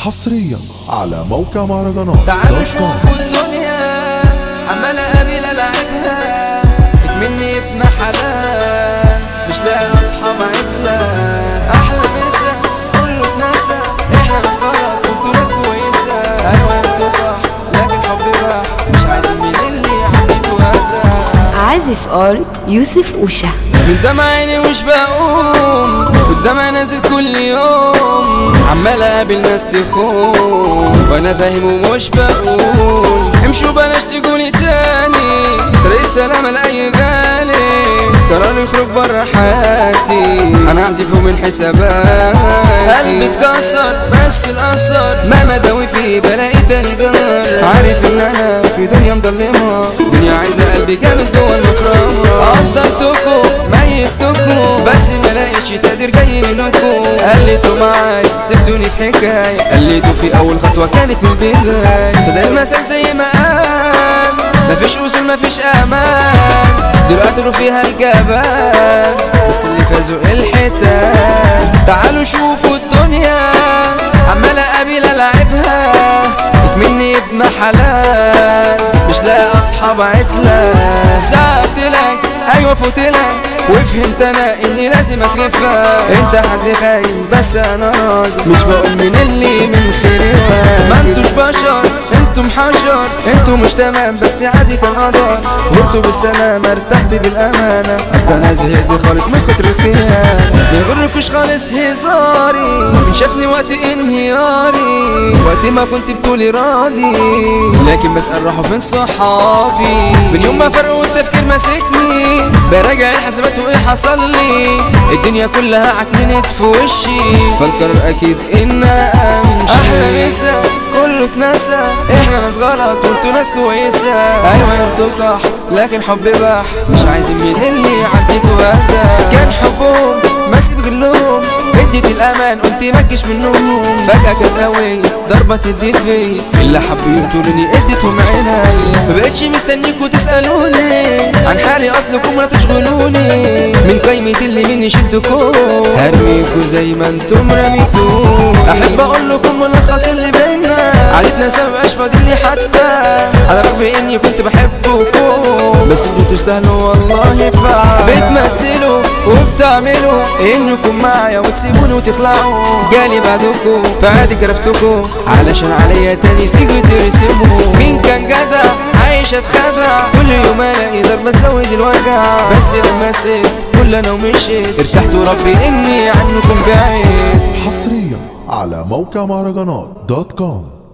حصريا على موقع مهرجانات تعالوا دوت كوم. شوفوا الدنيا عمال اقابل العبها مني ابن حلال مش لاقي اصحاب عزلة احلى مسا كله اتنسى احنا ناس غلط وانتوا ناس كويسة ايوه انتوا صح لكن حبي بقى مش عايزين من اللي عندي توازى عازف ار يوسف اوشا من دمع عيني مش بقوم والدمع نازل كل يوم عمال اقابل ناس تخون وانا فاهم ومش بقول امشوا بلاش تقولي تاني طريق السلامة لأي غالي قرار يخرج برا حياتي انا اعزفه من حساباتي قلبي اتكسر بس الاثر مهما داوي فيه بلاقي تاني زهر عارف ان انا في دنيا مظلمة دنيا عايزة قلبي جامد جوه المفرمة قدرتكم ميزتكم بس ملاقيش تقدير جاي منكم قلتوا معاي سبتوني في حكاية قلتوا في اول خطوة كانت من البداية صدق المثل زي ما قال مفيش وصل مفيش امان دلوقتي رو فيها الجبال بس اللي فازوا الحيتان تعالوا شوفوا الدنيا عمال اقابل العبها مني ابن حلال مش لاقي اصحاب عدلة ساعت لك ايوه فوت لك وفهمت انا اني لازم اخلفها انت حد خاين بس انا راجل مش بقول من اللي من خيرها ما انتوش بشر انتم حشر انتوا مش تمام بس عادي كان قدر غرتوا بالسلامة ارتحت بالامانة اصل انا زهقت خالص من كتر فيها ما يغركوش خالص هزاري من شافني وقت انهياري وقت ما كنت بتقولي راضي لكن بسأل راحوا فين صحابي من يوم ما فرقوا التفكير ماسكني براجع الحسابات وايه حصل لي الدنيا كلها عكننت في وشي فالقرار اكيد ان أنا امشي احلى مسا كله اتنسى احنا ناس غلط وانتوا ناس كويسة ايوه انتوا صح لكن حبي بح مش عايزين من اللي يعديكوا اذى كان حبهم ماسك بجلهم اديت الامان قلت مكش منهم فجأة كانت قوية ضربة تدي فيا اللي حبوا يقتلوني اديتهم عينيا مبقتش مستنيكوا تسألوني عن حالي اصلكم ولا تشغلوني من قايمة اللي مني شلتكم هرميكوا زي ما انتم رميتوني احب اقول لكم ملخص اللي بينا عادتنا سوا مبقاش فاضلي حتى على رغم اني كنت بحبكم بس انتوا تستاهلوا والله فعلا بتمثلوا وبتعملوا انكم معايا وتسيبوني وتخلعوا جالي بعدكم فعادي كرفتكم علشان عليا تاني تيجوا ترسموا مين كان جدع عايش اتخدع كل يوم الاقي ضربة تزود الوجع بس لما سبت كل انا ومشيت ارتحت وربي اني عنكم بعيد حصريا على موقع مهرجانات دوت كوم